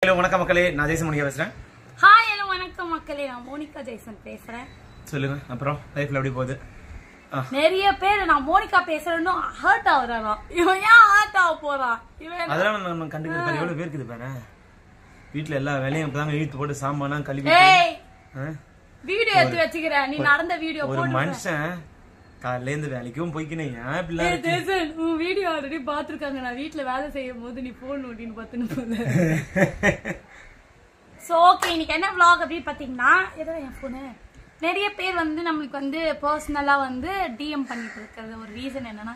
Hello வணக்கம் மக்களே நான் ஜெய்சன் மணியா பேசுறேன் ஹாய் ஹலோ வணக்கம் மக்களே நான் மோனிகா ஜெய்சன் பேசுறேன் சொல்லுங்க அப்புறம் லைஃப்ல எப்படி போகுது ஆ, நிறைய பேர் நான் மோனிகா பேசுறேன்னு ஹர்ட் ஆகுறானா இவன் ஏன் ஹர்ட் ஆக போறான் இவன் அதெல்லாம் நம்ம கண்டுக்கிறது பாரு எவ்வளவு பேர் இருக்குது பாரு வீட்டுல எல்லா வேலையும் இப்பதாங்க இழுத்து போட்டு சாம்பானா கழுவி ஏய் ஆ? வீடியோ எடுத்து வச்சுக்கிறேன் நீ நடந்த வீடியோ ஒரு போட்டு மனுஷன் காலையில இருந்து வேலைக்கும் போய்க்கினேன் ஏன் இப்படி ஏய், ஜெய்சன், உன் வீடியோ ஆல்ரெடி பாத்துருக்காங்க நான் வீட்ல வேலை செய்யும் போது நீ போன் நோட்டின்னு பார்த்துன்னு போல சோ ஓகே இன்னைக்கு என்ன vlog அப்படின்னு பாத்தீங்கன்னா ஏதோ என் போனு நிறைய பேர் வந்து நம்மளுக்கு வந்து பர்சனலா வந்து டிஎம் பண்ணிட்டு இருக்கிறது ஒரு ரீசன் என்னன்னா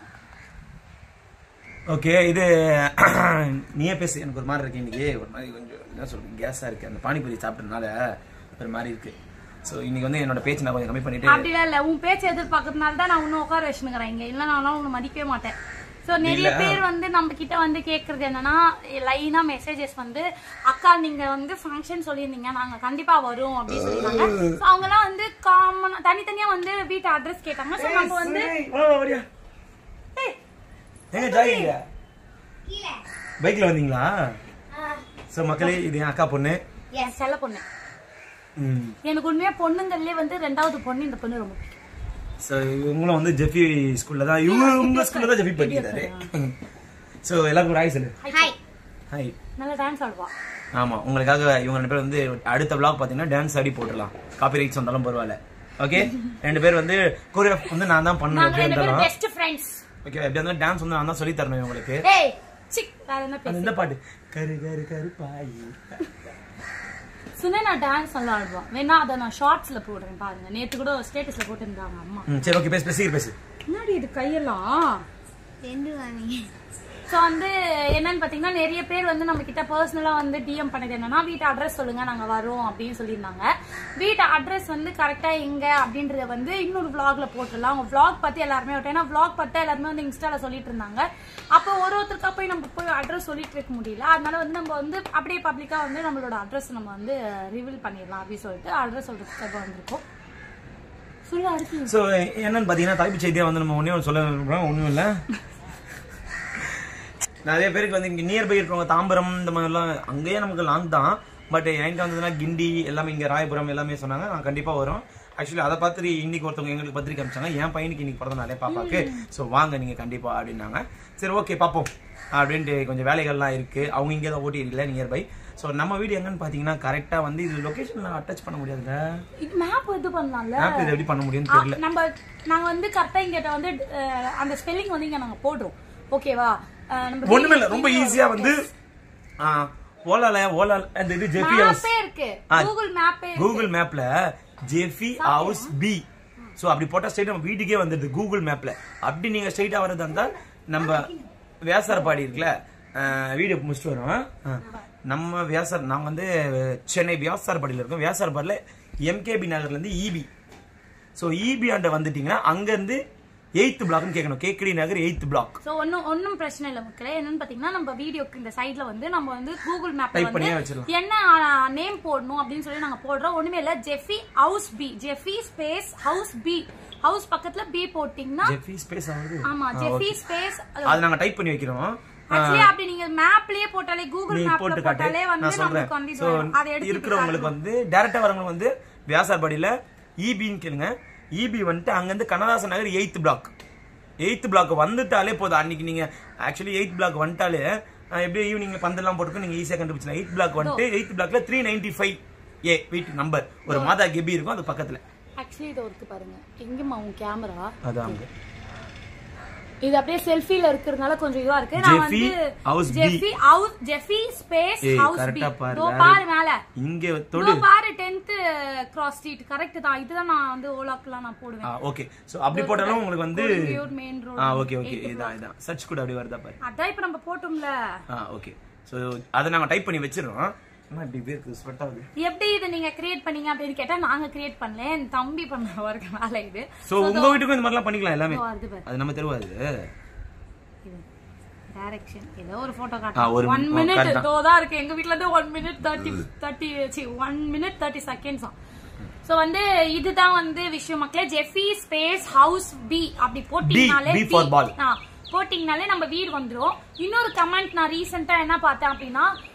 ஓகே இது நீயே பேசு எனக்கு ஒரு மாதிரி இருக்கு இன்னைக்கு ஒரு மாதிரி கொஞ்சம் என்ன சொல்றது கேஸா இருக்கு அந்த பானிபூரி சாப்பிட்டதுனால ஒரு மாதிரி இருக்கு சோ இன்னைக்கு வந்து என்னோட பேச்சு நான் கொஞ்சம் கம்மி பண்ணிட்டு அப்படிலாம் இல்ல உன் பேச்சு எதிர்பார்க்கறதுனால தான் நான் இன்னும் உட்கார வச்சுனுக்கிறேன் இங்க இல்ல நான் உன்னை மதிக்கவே மாட்டேன் சோ நிறைய இல்ல. பேர் வந்து நம்ம கிட்ட வந்து கேக்குறது என்னன்னா லைனா மெசேஜஸ் வந்து அக்கா நீங்க வந்து ஃபங்க்ஷன் சொல்லியிருந்தீங்க நாங்க கண்டிப்பா வரோம் அப்படின்னு சொல்லிருந்தாங்க So, அவங்க எல்லாம் வந்து காமனா தனித்தனியா வந்து வீட்டு அட்ரஸ் கேட்டாங்க சோ நம்ம வந்து ஏய், வா, வா, வரியா? ஏய், எங்க ஜாகிங்க பைக்ல வந்தீங்களா சோ மக்களே இது என் அக்கா பொண்ணு என் செல்ல பொண்ணு ம் எனக்கு உண்மையா பொண்ணுங்கள்லயே வந்து ரெண்டாவது பொண்ணு இந்த பொண்ணு ரொம்ப பிடிக்கும் சோ இவங்களும் வந்து ஜெஃபி ஸ்கூல்ல தான் இவங்க உங்க ஸ்கூல்ல தான் ஜெஃபி படிக்கிறாரு சோ எல்லாருக்கும் ஒரு ஹாய் சொல்லு ஹாய் ஹாய் நல்லா டான்ஸ் ஆடுவா ஆமா உங்களுக்காக இவங்க ரெண்டு பேர் வந்து அடுத்த vlog பாத்தீங்கன்னா டான்ஸ் ஆடி போட்டுடலாம் காப்பி ரைட்ஸ் வந்தாலும் பரவாயில்ல ஓகே ரெண்டு பேர் வந்து கோரியோகிராஃப் வந்து நான் தான் பண்ணணும் நாங்க எப்படி ரெண்டு பேரும் இருந்தாலும் பெஸ்ட் ஃப்ரெண்ட்ஸ் ஓகே எப்படி இருந்தாலும் டான்ஸ் வந்து நான் தான் சொல்லி தரணும் இவங்களுக்கு ஏய் சிக் வேற என்ன அது பேசு இந்த பாட்டு கரு கரு கரு பாய் சுனே நான் டான்ஸ் நல்லா ஆடுவான் வேணா அதை நான் ஷார்ட்ஸ்ல போடுறேன் பாருங்க நேத்து கூட ஸ்டேட்டஸ்ல போட்டிருந்தாங்க அம்மா ம் சரி ஓகே பேசு பேசு பேசு முன்னாடி இது கையெல்லாம் ஸோ வந்து என்னன்னு பார்த்தீங்கன்னா நிறைய பேர் வந்து நம்ம கிட்ட பர்சனலாக வந்து டிஎம் பண்ணது என்னன்னா வீட்டு அட்ரஸ் சொல்லுங்க நாங்கள் வரோம் அப்படின்னு சொல்லியிருந்தாங்க வீட்டு அட்ரஸ் வந்து கரெக்டாக எங்க அப்படின்றத வந்து இன்னொரு vlogல போட்டுடலாம் அவங்க vlog பற்றி எல்லாருமே விட்டோம் ஏன்னா vlog பற்றி எல்லாருமே வந்து இன்ஸ்டால சொல்லிட்டு இருந்தாங்க அப்போ ஒரு ஒருத்தருக்கா போய் நம்ம போய் அட்ரஸ் சொல்லிட்டு இருக்க முடியல அதனால வந்து நம்ம வந்து அப்படியே பப்ளிக்காக வந்து நம்மளோட அட்ரஸ் நம்ம வந்து ரிவீல் பண்ணிடலாம் அப்படின்னு சொல்லிட்டு அட்ரஸ் சொல்றதுக்காக வந்திருக்கோம் சொல்லு அடுத்து ஸோ என்னன்னு பார்த்தீங்கன்னா தலைப்பு செய்தியாக வந்து நம்ம ஒன்றே ஒன்று சொல்ல விரும்புகிறோம் ஒன்றும் இல்லை நிறைய பேருக்கு வந்து இங்கே நியர்பை இருக்கிறவங்க தாம்பரம் இந்த மாதிரிலாம் அங்கேயே நமக்கு லாங் தான் பட் என்கிட்ட வந்ததுன்னா கிண்டி எல்லாமே இங்கே ராயபுரம் எல்லாமே சொன்னாங்க நான் கண்டிப்பாக வரும் ஆக்சுவலி அதை பார்த்துட்டு இன்னைக்கு ஒருத்தவங்க எங்களுக்கு பத்திரிக்கை அனுப்பிச்சாங்க என் பையனுக்கு இன்னைக்கு பிறந்த நாளே பாப்பாக்கு ஸோ வாங்க நீங்கள் கண்டிப்பாக அப்படின்னாங்க சரி ஓகே பார்ப்போம் அப்படின்ட்டு கொஞ்சம் வேலைகள்லாம் இருக்குது அவங்க இங்கே தான் ஓட்டி இல்லை நியர்பை ஸோ நம்ம வீடு எங்கன்னு பார்த்தீங்கன்னா கரெக்டாக வந்து இது லொக்கேஷன் அட்டாச் பண்ண முடியாதுங்க இது மேப் இது பண்ணலாம்ல ஆப் இது எப்படி பண்ண முடியும்னு ஆ, தெரியல நம்ம நாங்க வந்து கரெக்டா இங்க வந்து அஹ், அந்த ஸ்பெல்லிங் வந்து இங்க நாங்க போடுறோம் ஓகேவா அஹ், நம்ம ஒண்ணுமே இல்ல ரொம்ப ஈஸியா வந்து ஆ, ஓலால ஓலா அந்த இது ஜெஃபி ஹவுஸ் மேப்பே இருக்கு ஆ. கூகுள் மேப்பே கூகுள் மேப்ல ஜெஃபி ஹவுஸ் பி சோ அப்படி போட்டா ஸ்ட்ரைட் நம்ம வீட்டுக்கே வந்துடுது கூகுள் மேப்ல அப்படி நீங்க ஸ்ட்ரைட்டா வரதா இருந்தா நம்ம வியாசாரப்பாடி இருக்குல்ல வீடியோ முடிச்சுட்டு வரோம் ஆ. நம்ம வியாசார் நாங்க வந்து சென்னை வியாசாரப்பாடியில இருக்கோம் வியாசாரப்பாடியில எம்கேபி நகர்ல இருந்து இபி சோ இபி ஆண்ட வந்துட்டீங்கன்னா அங்க இருந்து எயித் பிளாக்னு கேட்கணும் கேக்கடி நகர் எயித் பிளாக் சோ ஒன்னும் ஒன்னும் பிரச்சனை இல்ல மக்களே என்னன்னு பாத்தீங்கன்னா நம்ம வீடியோக்கு இந்த சைடுல வந்து நம்ம வந்து கூகுள் மேப்ல Type வந்து பண்ணியே வச்சிடலாம். என்ன நேம் போடணும் அப்படின்னு சொல்லி நாங்க போடுறோம் ஒண்ணுமே இல்ல Jeffy house B Jeffy space house B house பக்கத்துல பி போட்டீங்கன்னா ஜெஃபி ஸ்பேஸ் ஆகுது ஆமா ஆ, ஜெஃபி okay. ஸ்பேஸ் அது நாங்க டைப் பண்ணி வைக்கிறோம் ஆக்சுவலி அப்படி நீங்க மேப்லயே போட்டாலே கூகுள் நீ மேப்ல போட்டு காட்டு போட்டாலே வந்து நான் சொல்றேன் நமக்கு வந்து சோ இது வரும். அதை எடுத்து இருக்கிறவங்களுக்கு வந்து டைரக்டா வரவங்க வந்து வியாசார்பாடியில இபின்னு கேளுங்க இபி வந்துட்டு அங்க இருந்து Kannadasan Nagar eighth block eighth block வந்துட்டாலே போதும் அன்னைக்கு நீங்க ஆக்சுவலி எயித் பிளாக் வந்துட்டாலே அஹ், எப்படியும் ஈவினிங்ல பந்தெல்லாம் போட்டுருக்கு நீங்க ஈஸியா கண்டுபிடிச்சலாம் எயித் பிளாக் வந்துட்டு எயித் பிளாக்ல த்ரீ நைன்டி ஃபைவ் ஏ வீட்டு நம்பர் ஒரு மாதா கெபி இருக்கும் அது பக்கத்துல ஆக்சுவலி இது ஒருக்கு பாருங்க எங்கம்மா உன் கேமரா அதான் அங்க. இது அப்படியே செல்ஃபில இருக்கிறதுனால கொஞ்சம் இதுவா இருக்கு நான் ஜெஃபி வந்து house B. Jeffy house Jeffy space ஏய் ஹவுஸ் பி கரெக்டா பாரு தோ வேற- பாரு மேல இங்க தோ தொடு பாரு 10th கிராஸ் ஸ்ட்ரீட் கரெக்ட் தான் இதுதான் நான் வந்து ஓலாக்குலாம் நான் போடுவேன் ஓகே சோ அப்படி போட்டாலும் உங்களுக்கு வந்து Koriyur main ah road okay okay இதான் இதான் சர்ச் கூட அப்படி வருதா பாரு அதான் இப்ப நம்ம போட்டோம்ல ஆ ஓகே ஸோ அதை நாங்கள் டைப் பண்ணி வச்சிடுறோம் என்ன இப்படி பேருக்கு ஸ்வெட் ஆகுது எப்படி இது நீங்க கிரியேட் பண்ணீங்க அப்படின்னு கேட்டா நாங்க கிரியேட் பண்ணல என் தம்பி பண்ண ஒர்க் வேலை இது ஸோ உங்க வீட்டுக்கும் இந்த மாதிரிலாம் பண்ணிக்கலாம் எல்லாமே இதோ வருது பாரு அது நம்ம தெருவாது டைரக்ஷன் ஏதோ ஒரு போட்டோ ஆ, காட்டுறேன் ஒரு ஒன் மி- மினிட் correct தான். இதோ தான் இருக்கு எங்க வீட்ல இருந்து ஒன் மினிட் தேர்ட்டி தேர்ட்டி சி one minute thirty seconds so வந்து இதுதான் வந்து விஷயம் மக்களே ஜெஃபி ஸ்பேஸ் ஹவுஸ் பி அப்படி போட்டீங்கனாலே B for ball. ஆ, போட்டீங்கனாலே நம்ம வீடு வந்துரும் இன்னொரு கமெண்ட் நான் ரீசெண்டா என்ன பார்த்தேன் அப்படின்னா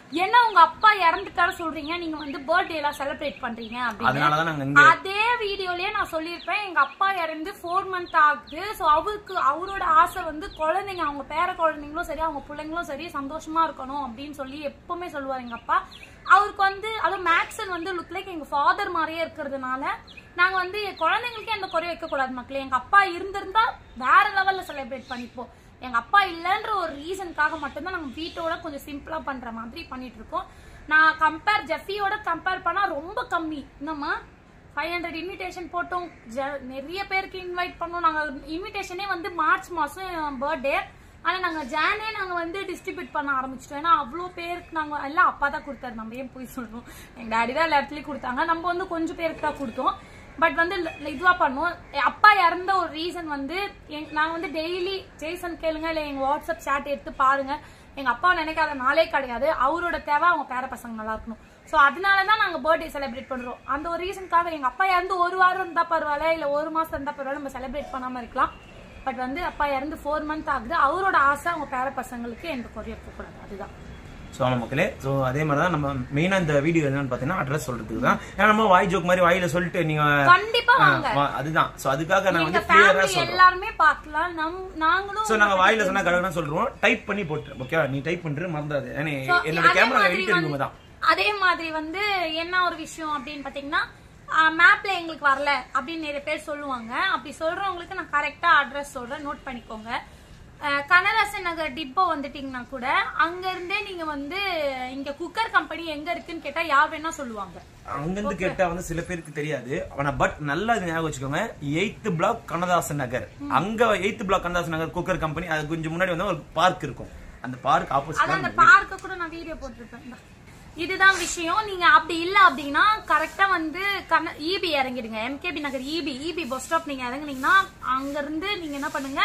என்ன உங்க அப்பா இறந்துட்டாரு சொல்றீங்க நீங்க வந்து பர்த்டே எல்லாம் செலிப்ரேட் பண்றீங்க அப்படின்னு அதனாலதான் நாங்க இங்க அதே வீடியோலயே நான் சொல்லியிருப்பேன் எங்க அப்பா இறந்து ஃபோர் மந்த் ஆகுது ஸோ அவருக்கு அவரோட ஆசை வந்து குழந்தைங்க அவங்க பேர குழந்தைங்களும் சரி அவங்க பிள்ளைங்களும் சரி சந்தோஷமா இருக்கணும் அப்படின்னு சொல்லி எப்பவுமே சொல்லுவார் எங்க அப்பா அவருக்கு வந்து அதுவும் மேக்ஸன் வந்து லுக் லைக் எங்க ஃபாதர் மாதிரியே இருக்கிறதுனால நாங்க வந்து குழந்தைங்களுக்கே எந்த குறை வைக்க கூடாது மக்களே எங்க அப்பா இருந்திருந்தா வேற லெவல்ல செலிப்ரேட் பண்ணிப்போம் எங்க அப்பா இல்லைன்ற ஒரு ரீசனுக்காக மட்டும்தான் நாங்க வீட்டோட கொஞ்சம் சிம்பிளா பண்ற மாதிரி பண்ணிட்டு இருக்கோம் நான் கம்பேர் ஜெஃபியோட கம்பேர் பண்ணா ரொம்ப கம்மி என்னம்மா ஃபைவ் ஹண்ட்ரட் இன்விடேஷன் போட்டோம் ஜ- நிறைய பேருக்கு இன்வைட் பண்ணோம் நாங்கள் இன்விடேஷனே வந்து மார்ச் மாதம் பர்த்டே ஆனால் நாங்கள் ஜானே நாங்கள் வந்து டிஸ்ட்ரிபியூட் பண்ண ஆரம்பிச்சிட்டோம் ஏன்னா அவ்வளோ பேருக்கு நாங்கள் எல்லாம் அப்பா தான் கொடுத்தாரு நம்ம ஏன் போய் சொல்லணும் எங்கள் டேடி தான் எல்லா இடத்துலையும் கொடுத்தாங்க நம்ம வந்து கொஞ்சம் பேருக்கு தான் கொடுத்தோம் பட் வந்து இதுவாக பண்ணுவோம் என் அப்பா இறந்த ஒரு ரீசன் வந்து எங் நாங்கள் வந்து டெய்லி ஜெய்சன் கேளுங்க இல்லை எங்கள் வாட்ஸ்அப் சேட் எடுத்து பாருங்க எங்க அப்பா நினைக்காத நாளே கிடையாது அவரோட தேவை அவங்க பேர பசங்க நல்லா இருக்கணும் ஸோ அதனால தான் நாங்கள் பர்த்டே செலிப்ரேட் பண்றோம் அந்த ஒரு ரீசனுக்காக எங்க அப்பா இறந்து ஒரு வாரம் இருந்தா பரவாயில்ல இல்ல ஒரு மாசம் இருந்தா பரவாயில்ல நம்ம செலிப்ரேட் பண்ணாம இருக்கலாம் பட் வந்து அப்பா இறந்து ஃபோர் மந்த் ஆகுது அவரோட ஆசை அவங்க பேர பசங்களுக்கு எந்த குறையும் இருக்கக்கூடாது அதுதான் ஸோ ஆமா மக்களே ஸோ அதே மாதிரி தான் நம்ம மெயினா இந்த வீடியோ என்னன்னு பார்த்தீங்கன்னா அட்ரஸ் சொல்றதுக்கு தான் ஏன்னா நம்ம வாய் ஜோக் மாதிரி வாயில சொல்லிட்டு நீங்க கண்டிப்பா ஆ, வாங்க வா- அதுதான் ஸோ அதுக்காக நான் எங்க வந்து கிளியரா ஃபேமிலி சொல்றேன் எல்லாருமே பார்க்கலாம் நம் நாங்களும் ஸோ நாங்க வாயில சொன்னா கடகடன்னு சொல்றோம் டைப் பண்ணி போட்டு ஓகேவா நீ டைப் பண்றது மறந்தாது ஏன்னா So, என்னோட அதே கேமரா மாதிரி எடிட் வந்து- இருக்குங்க தான் அதே மாதிரி வந்து என்ன ஒரு விஷயம் அப்படின்னு பாத்தீங்கன்னா மேப்ல எங்களுக்கு வரல அப்படின்னு நிறைய பேர் சொல்லுவாங்க அப்படி சொல்றவங்களுக்கு நான் கரெக்டா அட்ரஸ் சொல்றேன் நோட் பண்ணிக்கோங்க அஹ், கனகராசன் நகர் டிப்போ வந்துட்டீங்கன்னா கூட அங்க இருந்தே நீங்க வந்து இங்க குக்கர் கம்பெனி எங்க இருக்குன்னு கேட்டா யார் வேணா சொல்லுவாங்க அங்கிருந்து கேட்டா வந்து சில பேருக்கு தெரியாது ஆனா பட் நல்லா இது ஞாபகம் வச்சுக்கோங்க எயித்து பிளாக் கண்ணதாசன் நகர் அங்க eighth block Kannadasan Nagar cooker company அது கொஞ்சம் முன்னாடி வந்து ஒரு பார்க் இருக்கும் அந்த பார்க் ஆப்போசிட் அதான் அந்த பார்க்க கூட நான் வீடியோ போட்டிருப்பேன் இந்தா. இதுதான் விஷயம் நீங்க அப்படி இல்ல அப்படின்னா கரெக்டா வந்து கண்ண இபி இறங்கிடுங்க MKB Nagar EB EB bus stop நீங்க இறங்குனீங்கன்னா அங்க இருந்து நீங்க என்ன பண்ணுங்க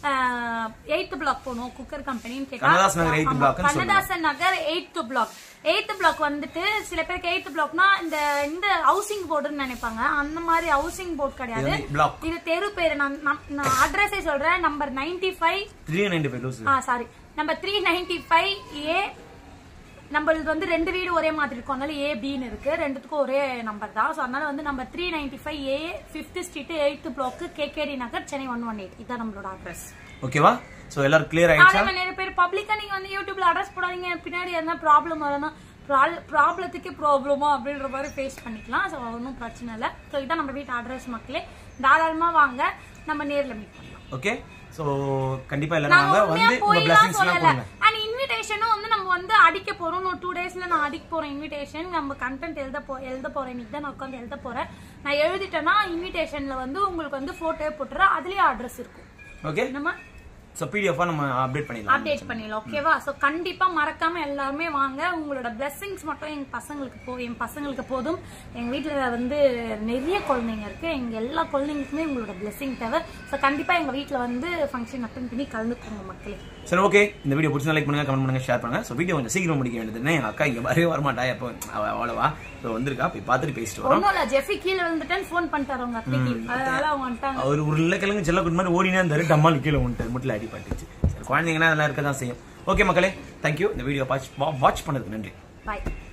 எயித்து பிளாக் போகணும் குக்கர் கம்பெனின்னு கண்ணதாசன் நகர் eighth block ன்னு சொல்லுங்க. Kannadasan Nagar eighth block eighth block வந்துட்டு சில பேருக்கு எயித்து பிளாக்னா இந்த இந்த ஹவுசிங் போர்டுன்னு நினைப்பாங்க அந்த மாதிரி ஹவுசிங் போர்டு கிடையாது பிளாக் இது தெரு பேரு நான் நான் அட்ரஸே சொல்றேன் number ninety five three ninety five loose ஆ சாரி நம்ம த்ரீ நைன்டி ஃபைவ் ஏ நம்மளுக்கு வந்து ரெண்டு வீடு ஒரே மாதிரி இருக்கும் அதனால ஏ பின்னு இருக்கு ரெண்டுத்துக்கும் ஒரே நம்பர் தான் ஸோ அதனால வந்து நம்ம three ninety five A fifth street eighth block KKD Nagar Chennai one one eight இதான் நம்மளோட அட்ரஸ் ஓகேவா சோ எல்லாரும் கிளியர் அதே ஆயிடுச்சா மாதிரி நிறைய பேர் பப்ளிக்கா நீங்க வந்து யூடியூப்ல அட்ரஸ் போடாதீங்க பின்னாடி எதனா ப்ராப்ளம் வரணும் ப்ராப்ளத்துக்கு ப்ராப்ளமா அப்படின்ற மாதிரி ஃபேஸ் பண்ணிக்கலாம் ஸோ ஒன்றும் பிரச்சனை இல்லை ஸோ இதான் நம்ம வீட்டு அட்ரஸ் மக்களே தாராளமா வாங்க நம்ம நேர்ல மீட் பண்ணலாம் ஓகே சோ கண்டிப்பா எல்லாரும் நாங்க வாங்க உண்மையா வந்து உங்க போய்லாம் பிளஸிங்ஸ் எல்லாம் சொல்லல கொடுங்க அண்ட் இன்விடேஷனும் வந்து நம்ம வந்து அடிக்க போறோம் ஒரு டூ டேஸ்ல நான் அடிக்க போறேன் இன்விடேஷன் நம்ம கண்டென்ட் எழுத போ எழுத போறேன் இன்னைக்கு தான் நான் உட்காந்து எழுத போறேன் நான் எழுதிட்டேன்னா இன்விடேஷன்ல வந்து உங்களுக்கு வந்து போட்டோ போட்டுறேன் அதுலயே அட்ரஸ் இருக்கும் ஓகே நம்ம சோ பிடிஎஃப் நம்ம அப்டேட் பண்ணிடலாம் அப்டேட் பண்ணிடலாம் ஓகேவா சோ கண்டிப்பா மறக்காம எல்லாருமே வாங்க உங்களோட blessings மட்டும் எங்க பசங்களுக்கு போ என் பசங்களுக்கு போதும் எங்க வீட்டுல வந்து நிறைய குழந்தைங்க இருக்கு எங்க எல்லா குழந்தைங்களுக்குமே உங்களோட blessing தேவை சோ கண்டிப்பா எங்க வீட்டுல வந்து ஃபங்க்ஷன் அட்டன் பண்ணி கலந்துக்கோங்க மக்களே சரி ஓகே இந்த வீடியோ பிடிச்சா லைக் பண்ணுங்க கமெண்ட் பண்ணுங்க ஷேர் பண்ணுங்க சோ வீடியோ கொஞ்சம் சீக்கிரம் முடிக்க வேண்டியது என் அக்கா இங்க வரவே வரமாட்டா எப்போ அவ அவ்வளவா ஸோ வந்திருக்கா போய் பார்த்துட்டு பேசிட்டு வரோம் ஒண்ணும் இல்ல ஜெஃபி கீழே விழுந்துட்டேன்னு ஃபோன் பண்ணிட்டாரு அவங்க அத்தைக்கு அதனால அவங்க வந்துட்டாங்க அவர் உருளைக்கிழங்கு செல்ல குட் மாதிரி ஓடினே இருந்தாரு டம்மால் கீழே வந்துட்டார் முட்டில் அடிபட்டுச்சு சரி குழந்தைங்கன்னா அதெல்லாம் இருக்க தான் செய்யும் ஓகே மக்களே தேங்க்யூ இந்த வீடியோ வாட்ச் வாட்ச் பண்ணதுக்கு நன்றி பாய்